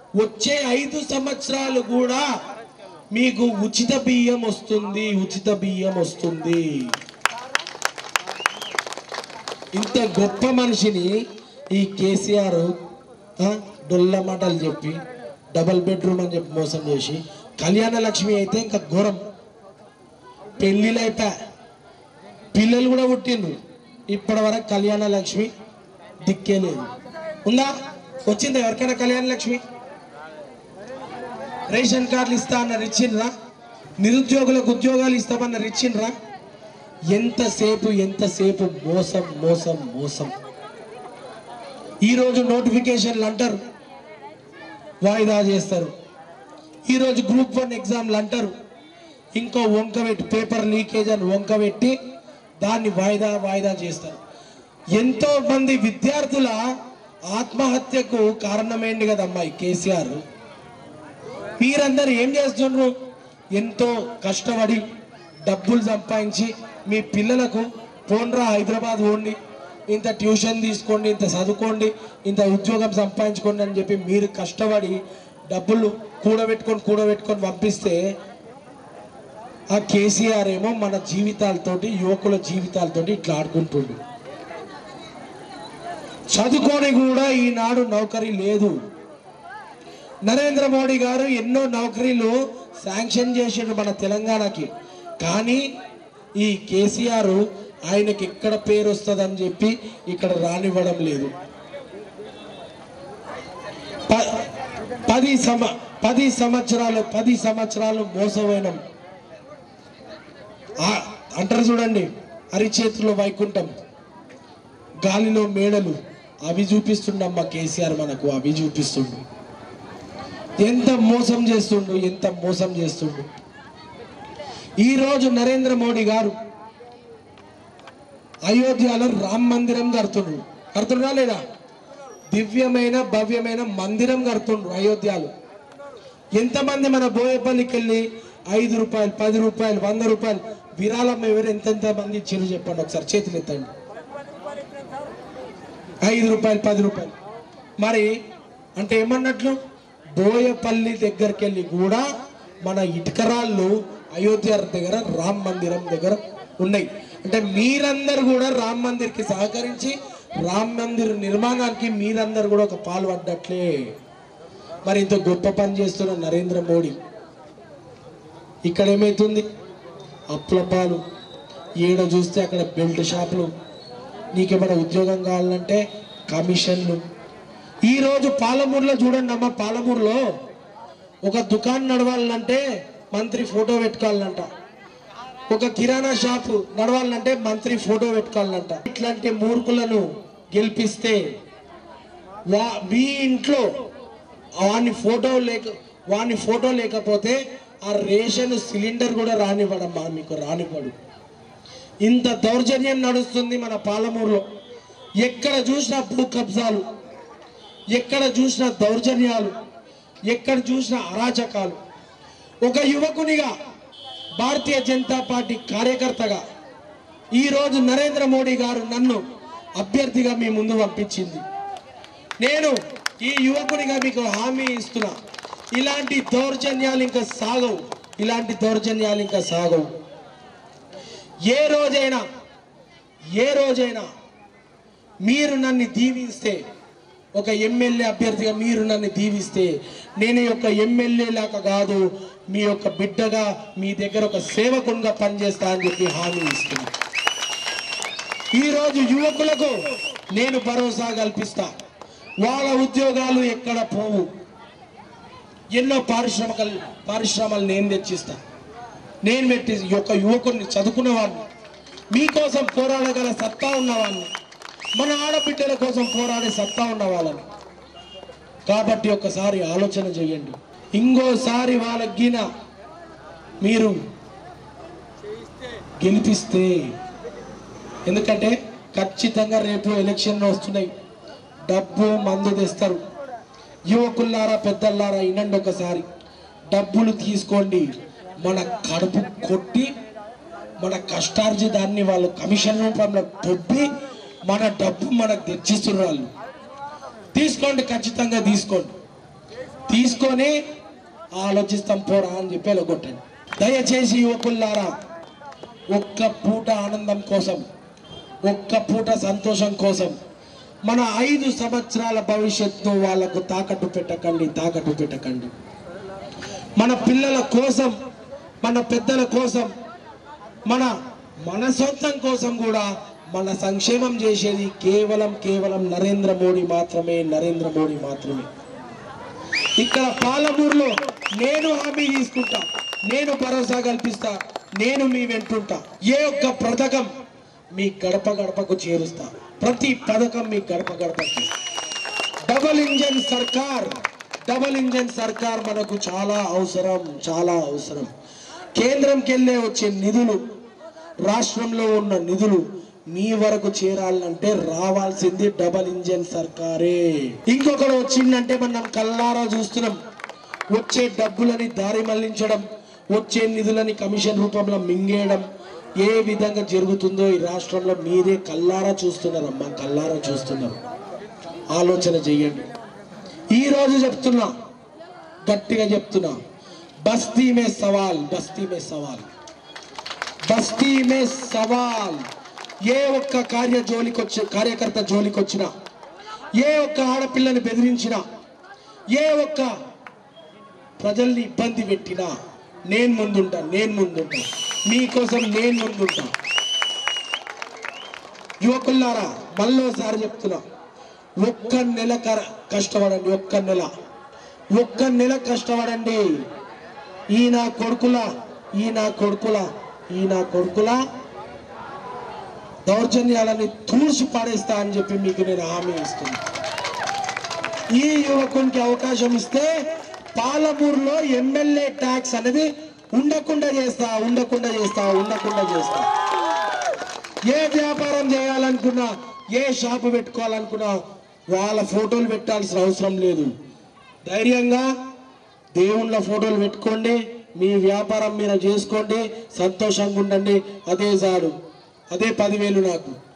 వచ్చే ఐదు సంవత్సరాలు కూడా మీకు ఉచిత బియ్యం వస్తుంది ఉచిత బియ్యం వస్తుంది ఇంత గొప్ప మనిషిని ఈ కేసీఆర్ ఆ, డొల్ల మాటలు చెప్పి డబల్ బెడ్రూమ్ అని చెప్పి మోసం చేసి కళ్యాణ లక్ష్మి అయితే ఇంకా ఘోరం పెళ్ళిళ్ళు అయిపోయా పిల్లలు కూడా పుట్టిండ్రు ఇప్పటి వరకు కళ్యాణ లక్ష్మి దిక్కే లేదు ఉందా వచ్చిందా ఎవరికైనా కళ్యాణ లక్ష్మి రేషన్ కార్డులు ఇస్తా అన్నారు ఇచ్చిండ్రా నిరుద్యోగులకు ఉద్యోగాలు ఇస్తామన్నారు ఇచ్చిండ్రా ఎంతసేపు ఎంతసేపు మోసం మోసం మోసం ఈరోజు నోటిఫికేషన్లు అంటారు వాయిదా చేస్తారు ఈరోజు గ్రూప్ వన్ ఎగ్జామ్లు అంటారు ఇంకో వంక పెట్టి పేపర్ లీకేజ్ అని వంక పెట్టి దాన్ని వాయిదా వాయిదా చేస్తారు ఎంతో మంది విద్యార్థుల ఆత్మహత్యకు కారణమైంది కదమ్మా ఈ కేసీఆర్ మీరందరూ ఏం చేస్తున్నారు ఎంతో కష్టపడి డబ్బులు సంపాదించి మీ పిల్లలకు పోన్రా హైదరాబాద్ పోండి ఇంత ట్యూషన్ తీసుకోండి ఇంత చదువుకోండి ఇంత ఉద్యోగం సంపాదించుకోండి అని చెప్పి మీరు కష్టపడి డబ్బులు కూడబెట్టుకొని కూడబెట్టుకొని పంపిస్తే ఆ కేసీఆర్ ఏమో మన జీవితాలతోటి యువకుల జీవితాలతోటి ఇట్లా ఆడుకుంటుండు చదువుకొని కూడా ఈనాడు నౌకరీ లేదు నరేంద్ర మోడీ గారు ఎన్నో నౌకరీలు శాంక్షన్ చేసిండు మన తెలంగాణకి కానీ ఈ కేసీఆర్ ఆయనకి ఎక్కడ పేరు వస్తుందని చెప్పి ఇక్కడ రానివ్వడం లేదు ప- పది సమ పది సంవత్సరాలు పది సంవత్సరాలు మోసపోయినాం ఆ- అంటారు చూడండి అరిచేతిలో వైకుంఠం గాలిలో మేడలు అవి చూపిస్తుండమ్మా కేసీఆర్ మనకు అవి చూపిస్తుండు ఎంత మోసం చేస్తుండు ఎంత మోసం చేస్తుండు ఈ రోజు నరేంద్ర మోడీ గారు అయోధ్యలో రామ్ మందిరం కడుతుండ్రు కడుతుండ్రా లేదా దివ్యమైన భవ్యమైన మందిరం కడుతుండ్రు అయోధ్యలో ఎంతమంది మన బోయపల్లికి వెళ్ళి ఐదు రూపాయలు పది రూపాయలు వంద రూపాయలు విరాళం ఎవరు ఎంతెంత మంది ఇచ్చారు చెప్పండి ఒకసారి చేతులు ఎత్తండి ఐదు రూపాయలు పది రూపాయలు మరి అంటే ఏమన్నట్లు బోయపల్లి దగ్గరికి వెళ్ళి కూడా మన ఇటుకరాళ్ళు అయోధ్య దగ్గర రామ్ మందిరం దగ్గర ఉన్నాయి అంటే మీరందరూ కూడా రామ్ మందిర్కి సహకరించి రామ్ మందిర్ నిర్మాణానికి మీరందరూ కూడా ఒక పాలు పడ్డట్లే మరి ఇంత గొప్ప పని చేస్తున్న నరేంద్ర మోడీ ఇక్కడ ఏమైతుంది అప్పుల పాలు ఏడ చూస్తే అక్కడ బెల్ట్ షాపులు నీకేమైనా ఉద్యోగం కావాలంటే కమిషన్లు ఈరోజు పాలమూరులో చూడండి అమ్మ పాలమూరులో ఒక దుకాణం నడవాలంటే మంత్రి ఫోటో పెట్టుకోవాలంట ఒక కిరాణా షాపు నడవాలంటే మంత్రి ఫోటో పెట్టుకోవాలంట ఇట్లాంటి మూర్ఖులను గెలిపిస్తే వా మీ ఇంట్లో వాని ఫోటో లేక వాని ఫోటో లేకపోతే ఆ రేషన్ సిలిండర్ కూడా రానివ్వడమ్మా మీకు రానివ్వడు ఇంత దౌర్జన్యం నడుస్తుంది మన పాలమూరులో ఎక్కడ చూసినా భూ కబ్జాలు ఎక్కడ చూసినా దౌర్జన్యాలు ఎక్కడ చూసినా అరాచకాలు ఒక యువకునిగా భారతీయ జనతా పార్టీ కార్యకర్తగా ఈరోజు నరేంద్ర మోడీ గారు నన్ను అభ్యర్థిగా మీ ముందు పంపించింది నేను ఈ యువకునిగా మీకు హామీ ఇస్తున్నా ఇలాంటి దౌర్జన్యాలు ఇంకా సాగవు ఇలాంటి దౌర్జన్యాలు ఇంకా సాగవు ఏ రోజైనా ఏ రోజైనా మీరు నన్ను దీవిస్తే ఒక ఎమ్మెల్యే అభ్యర్థిగా మీరు నన్ను దీవిస్తే నేను ఈ యొక్క ఎమ్మెల్యే లాగా కాదు మీ యొక్క బిడ్డగా మీ దగ్గర ఒక సేవకునిగా పనిచేస్తా అని చెప్పి హామీ ఇస్తున్నా ఈరోజు యువకులకు నేను భరోసా కల్పిస్తా వాళ్ళ ఉద్యోగాలు ఎక్కడ పోవు ఎన్నో పారిశ్రామిక పారిశ్రమలు నేను తెచ్చిస్తా నేను పెట్టి ఈ యొక్క యువకుడిని చదువుకున్నవాడిని మీకోసం పోరాడగల సత్తా ఉన్నవాడిని మన ఆడబిడ్డల కోసం పోరాడే సత్తా ఉన్న వాళ్ళని కాబట్టి ఒకసారి ఆలోచన చేయండి ఇంకోసారి వాళ్ళకి గిన మీరు గెలిపిస్తే ఎందుకంటే ఖచ్చితంగా రేపు ఎలక్షన్లు వస్తున్నాయి డబ్బు మందు తెస్తారు యువకుల్లారా పెద్దల్లారా వినండి ఒకసారి డబ్బులు తీసుకోండి మన కడుపు కొట్టి మన కష్టార్జితాన్ని వాళ్ళు కమిషన్ రూపంలో దొబ్బి మన డబ్బు మనకు తెచ్చిస్తున్నారు వాళ్ళు తీసుకోండి ఖచ్చితంగా తీసుకోండి తీసుకొని ఆలోచిస్తాం పోరా అని చెప్పి వెళ్ళగొట్టండి దయచేసి యువకుల్లారా ఒక్క పూట ఆనందం కోసం ఒక్క పూట సంతోషం కోసం మన ఐదు సంవత్సరాల భవిష్యత్తు వాళ్ళకు తాకట్టు పెట్టకండి తాకట్టు పెట్టకండి మన పిల్లల కోసం మన పెద్దల కోసం మన మన సొంతం కోసం కూడా మన సంక్షేమం చేసేది కేవలం కేవలం నరేంద్ర మోడీ మాత్రమే నరేంద్ర మోడీ మాత్రమే ఇక్కడ పాలమూరులో నేను హామీ తీసుకుంటా నేను భరోసా కల్పిస్తా నేను మీ వెంటుంటా ఏ ఒక్క పథకం మీ గడప గడపకు చేరుస్తా ప్రతి పథకం మీ గడప గడపకి డబల్ ఇంజన్ సర్కార్ డబల్ ఇంజన్ సర్కార్ మనకు చాలా అవసరం చాలా అవసరం కేంద్రంకి వెళ్ళే వచ్చే నిధులు రాష్ట్రంలో ఉన్న నిధులు మీ వరకు చేరాలంటే రావాల్సింది డబల్ ఇంజన్ సర్కారే ఇంకొకడు వచ్చిందంటే మనం కల్లారా చూస్తున్నాం వచ్చే డబ్బులని దారి మళ్లించడం వచ్చే నిధులని కమిషన్ రూపంలో మింగేయడం ఏ విధంగా జరుగుతుందో ఈ రాష్ట్రంలో మీరే కల్లారా చూస్తున్నారమ్మా కల్లారా చూస్తున్నారు ఆలోచన చెయ్యండి ఈ రోజు చెప్తున్నా గట్టిగా చెప్తున్నా బస్తీ మే సవాల్ బస్తీ మే సవాల్ బస్తీ మే సవాల్ ఏ ఒక్క కార్య జోలికొచ్చి కార్యకర్త జోలికొచ్చినా ఏ ఒక్క ఆడపిల్లని బెదిరించినా ఏ ఒక్క ప్రజల్ని ఇబ్బంది పెట్టినా నేను ముందుంటా నేను ముందుంటా మీకోసం నేను ముందుంటా యువకుల్లారా మళ్ళోసారి చెప్తున్నా ఒక్క నెల కర- కష్టపడండి ఒక్క నెల ఒక్క నెల కష్టపడండి ఈ నా కొడుకుల ఈ నా కొడుకుల ఈ నా కొడుకుల దౌర్జన్యాలని తూర్చి పాడేస్తా అని చెప్పి మీకు నేను హామీ ఇస్తున్నా ఈ యువకునికి అవకాశం ఇస్తే పాలమూరులో ఎమ్మెల్యే ట్యాక్స్ అనేది ఉండకుండా చేస్తా ఉండకుండా చేస్తా ఉండకుండా చేస్తా ఏ వ్యాపారం చేయాలనుకున్నా ఏ షాపు పెట్టుకోవాలనుకున్నా వాళ్ళ ఫోటోలు పెట్టాల్సిన అవసరం లేదు ధైర్యంగా దేవుళ్ళ ఫోటోలు పెట్టుకోండి మీ వ్యాపారం మీరు చేసుకోండి సంతోషంగా ఉండండి అదే చాలు అదే పదివేలు నాకు